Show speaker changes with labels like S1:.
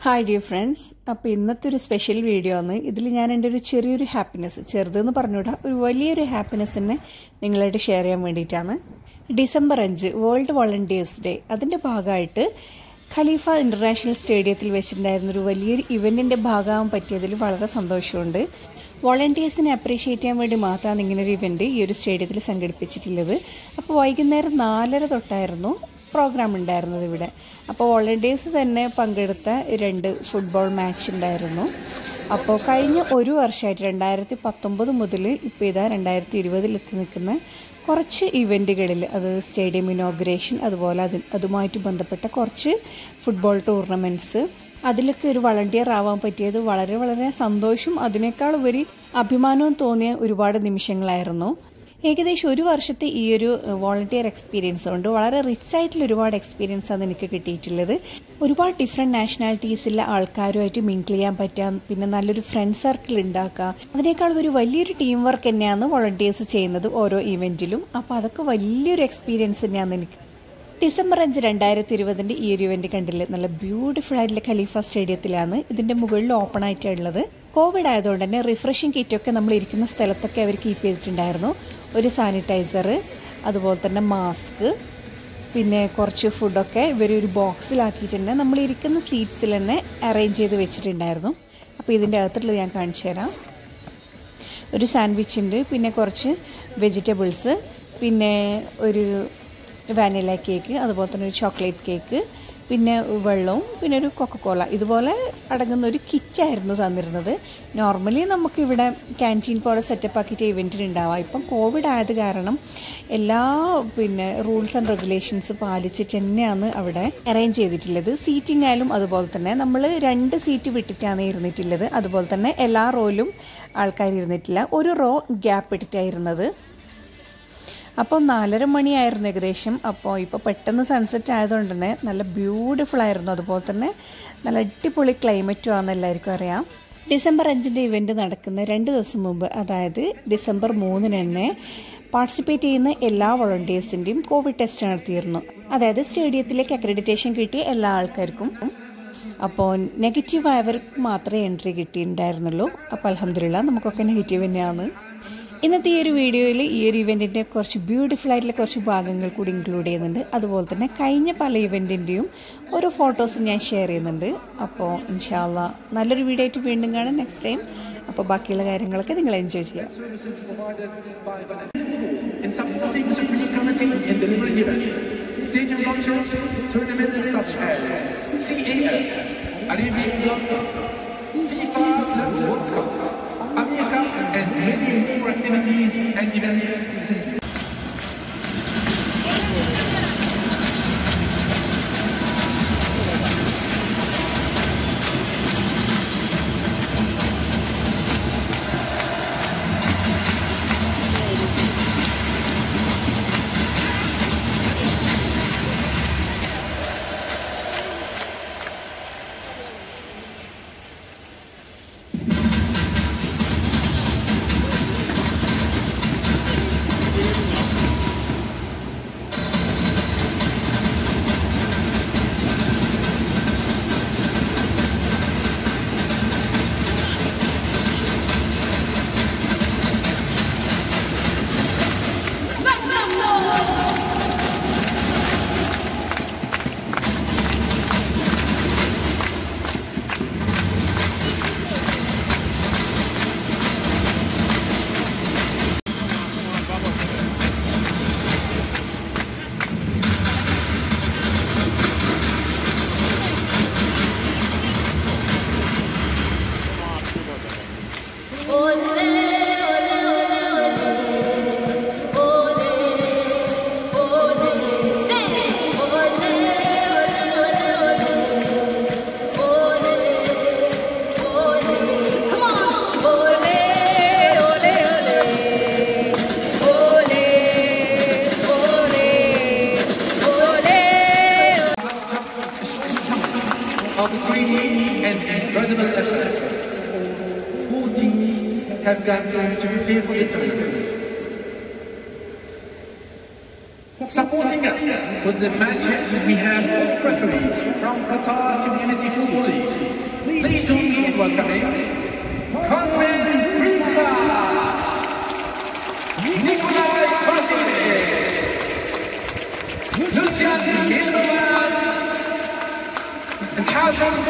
S1: Hi dear friends അപ്പോൾ ഇന്നത്തെ ഒരു സ്പെഷ്യൽ വീഡിയോ ആണ് ഇതിൽ ഞാൻ എൻ്റെ ഒരു ചെറിയൊരു ഹാപ്പിനെസ് ചെറുതെന്ന് പറഞ്ഞുകൂടാ ഒരു വലിയൊരു ഹാപ്പിനെസ്സിനെ നിങ്ങളായിട്ട് ഷെയർ ചെയ്യാൻ വേണ്ടിയിട്ടാണ് ഡിസംബർ അഞ്ച് വേൾഡ് വോളണ്ടിയേഴ്സ് ഡേ അതിൻ്റെ ഭാഗമായിട്ട് ഖലീഫ ഇൻ്റർനാഷണൽ സ്റ്റേഡിയത്തിൽ വെച്ചിട്ടുണ്ടായിരുന്ന ഒരു വലിയൊരു ഇവൻറ്റിൻ്റെ ഭാഗമാകാൻ പറ്റിയതിൽ വളരെ സന്തോഷമുണ്ട് വോളണ്ടിയേഴ്സിനെ അപ്രീഷിയേറ്റ് ചെയ്യാൻ വേണ്ടി മാത്രമാണ് ഇങ്ങനൊരു ഇവൻറ്റ് ഈ ഒരു സ്റ്റേഡിയത്തിൽ സംഘടിപ്പിച്ചിട്ടുള്ളത് അപ്പോൾ വൈകുന്നേരം നാലര തൊട്ടായിരുന്നു പ്രോഗ്രാം ഉണ്ടായിരുന്നത് ഇവിടെ അപ്പോൾ വോളണ്ടിയേഴ്സ് തന്നെ പങ്കെടുത്ത രണ്ട് ഫുട്ബോൾ മാച്ച് ഉണ്ടായിരുന്നു അപ്പോൾ കഴിഞ്ഞ ഒരു വർഷമായിട്ട് രണ്ടായിരത്തി പത്തൊമ്പത് മുതൽ ഇപ്പോൾ ഇതാ രണ്ടായിരത്തി ഇരുപതിൽ എത്തി നിൽക്കുന്ന കുറച്ച് ഇവൻറ്റുകളിൽ അത് സ്റ്റേഡിയം ഇനോഗ്രേഷൻ അതുപോലെ അത് അതുമായിട്ട് ബന്ധപ്പെട്ട കുറച്ച് ഫുട്ബോൾ ടൂർണമെൻറ്റ്സ് അതിലൊക്കെ ഒരു വളണ്ടിയർ ആവാൻ പറ്റിയത് വളരെ വളരെ സന്തോഷം അതിനേക്കാൾ ഉപരി അഭിമാനവും തോന്നിയ ഒരുപാട് നിമിഷങ്ങളായിരുന്നു ഏകദേശം ഒരു വർഷത്തെ ഈ ഒരു വോളണ്ടിയർ എക്സ്പീരിയൻസ് കൊണ്ട് വളരെ റിച്ച് ആയിട്ടുള്ള ഒരുപാട് എക്സ്പീരിയൻസ് ആണ് എനിക്ക് കിട്ടിയിട്ടുള്ളത് ഒരുപാട് ഡിഫറെൻറ്റ് നാഷണാലിറ്റീസിലെ ആൾക്കാരുമായിട്ട് മിങ്കിൾ ചെയ്യാൻ പറ്റാം പിന്നെ നല്ലൊരു ഫ്രണ്ട് സർക്കിൾ ഉണ്ടാക്കുക അതിനേക്കാൾ ഒരു വലിയൊരു ടീം വർക്ക് തന്നെയാണ് വോളണ്ടിയേഴ്സ് ചെയ്യുന്നത് ഓരോ ഇവൻറ്റിലും അപ്പോൾ അതൊക്കെ വലിയൊരു എക്സ്പീരിയൻസ് തന്നെയാണ് എനിക്ക് ഡിസംബർ അഞ്ച് രണ്ടായിരത്തി ഇരുപതിൻ്റെ ഈ ഒരു ഇവന്റ് കണ്ടില്ലേ നല്ല ബ്യൂട്ടിഫുൾ ആയിട്ടുള്ള ഖലീഫ സ്റ്റേഡിയത്തിലാണ് ഇതിന്റെ മുകളിൽ ഓപ്പൺ ആയിട്ടുള്ളത് കോവിഡ് ആയതുകൊണ്ട് തന്നെ റിഫ്രഷിംഗ് കിറ്റൊക്കെ നമ്മൾ ഇരിക്കുന്ന സ്ഥലത്തൊക്കെ അവർ കീപ്പ് ചെയ്തിട്ടുണ്ടായിരുന്നു ഒരു സാനിറ്റൈസർ അതുപോലെ തന്നെ മാസ്ക് പിന്നെ കുറച്ച് ഫുഡൊക്കെ ഇവർ ഒരു ബോക്സിലാക്കിയിട്ട് തന്നെ നമ്മൾ ഇരിക്കുന്ന സീറ്റ്സിൽ തന്നെ അറേഞ്ച് ചെയ്ത് വെച്ചിട്ടുണ്ടായിരുന്നു അപ്പോൾ ഇതിൻ്റെ അകത്തുള്ളത് ഞാൻ കാണിച്ചു തരാം ഒരു സാൻഡ്വിച്ച് ഉണ്ട് പിന്നെ കുറച്ച് വെജിറ്റബിൾസ് പിന്നെ ഒരു വാനില കേക്ക് അതുപോലെ തന്നെ ഒരു ചോക്ലേറ്റ് കേക്ക് പിന്നെ വെള്ളവും പിന്നെ ഒരു കൊക്കക്കോള ഇതുപോലെ അടങ്ങുന്ന ഒരു കിറ്റായിരുന്നു തന്നിരുന്നത് നോർമലി നമുക്കിവിടെ ക്യാൻറ്റീൻ പോലെ സെറ്റപ്പ് ആക്കിയിട്ട് ഇവൻറ്റിന് ഉണ്ടാവാം ഇപ്പം കോവിഡ് ആയത് കാരണം എല്ലാ പിന്നെ റൂൾസ് ആൻഡ് റെഗുലേഷൻസ് പാലിച്ചിട്ട് തന്നെയാണ് അവിടെ അറേഞ്ച് ചെയ്തിട്ടുള്ളത് സീറ്റിംഗ് ആയാലും അതുപോലെ തന്നെ നമ്മൾ രണ്ട് സീറ്റ് വിട്ടിട്ടാണ് ഇരുന്നിട്ടുള്ളത് അതുപോലെ തന്നെ എല്ലാ റോയിലും ആൾക്കാർ ഇരുന്നിട്ടില്ല ഒരു റോ ഗ്യാപ്പ് ഇട്ടിട്ടായിരുന്നത് അപ്പോൾ നാലര മണിയായിരുന്നു ഏകദേശം അപ്പോൾ ഇപ്പോൾ പെട്ടെന്ന് സൺസെറ്റ് ആയതുകൊണ്ട് തന്നെ നല്ല ബ്യൂട്ടിഫുൾ ആയിരുന്നു അതുപോലെ തന്നെ നല്ല അടിപൊളി ക്ലൈമറ്റും ആണെന്ന് എല്ലാവർക്കും അറിയാം ഡിസംബർ അഞ്ചിൻ്റെ ഇവൻറ്റ് നടക്കുന്ന രണ്ട് ദിവസം മുമ്പ് അതായത് ഡിസംബർ മൂന്നിന് തന്നെ പാർട്ടിസിപ്പേറ്റ് ചെയ്യുന്ന എല്ലാ വോളണ്ടിയേഴ്സിൻ്റെയും കോവിഡ് ടെസ്റ്റ് നടത്തിയിരുന്നു അതായത് സ്റ്റേഡിയത്തിലേക്ക് അക്രഡിറ്റേഷൻ കിട്ടിയ എല്ലാ ആൾക്കാർക്കും അപ്പോൾ നെഗറ്റീവ് ആയവർക്ക് മാത്രമേ എൻട്രി കിട്ടിയിട്ടുണ്ടായിരുന്നുള്ളൂ അപ്പോൾ അലഹമില്ല നമുക്കൊക്കെ നെഗറ്റീവ് തന്നെയാണ് ഇന്നത്തെ ഈ ഒരു വീഡിയോയിൽ ഈ ഒരു ഇവൻറ്റിൻ്റെ കുറച്ച് ബ്യൂട്ടിഫുൾ ആയിട്ടുള്ള കുറച്ച് ഭാഗങ്ങൾ കൂടി ഇൻക്ലൂഡ് ചെയ്യുന്നുണ്ട് അതുപോലെ തന്നെ കഴിഞ്ഞ പല ഇവൻറ്റിൻ്റെയും ഓരോ ഫോട്ടോസും ഞാൻ ഷെയർ ചെയ്യുന്നുണ്ട് അപ്പോൾ ഇൻഷാല്ല നല്ലൊരു വീഡിയോ ആയിട്ട് വീണ്ടും കാണാം നെക്സ്റ്റ് ടൈം അപ്പോൾ ബാക്കിയുള്ള കാര്യങ്ങളൊക്കെ നിങ്ങൾ എൻജോയ് ചെയ്യാം
S2: in supporting the Supreme Committee in delivering events, stadium launches, tournaments such as CAF, Arabian Gulf Cup, FIFA Club World Cup, Amir Cups, and many more activities and events since of training and incredible effort. Four teams have gone through to prepare for the tournament. Supporting us with the matches, we have four referees from Qatar Community Football League. Please join me in welcoming Cosmin Trinsa, Nikolai Martinez, Lucian Gilman, and Hatem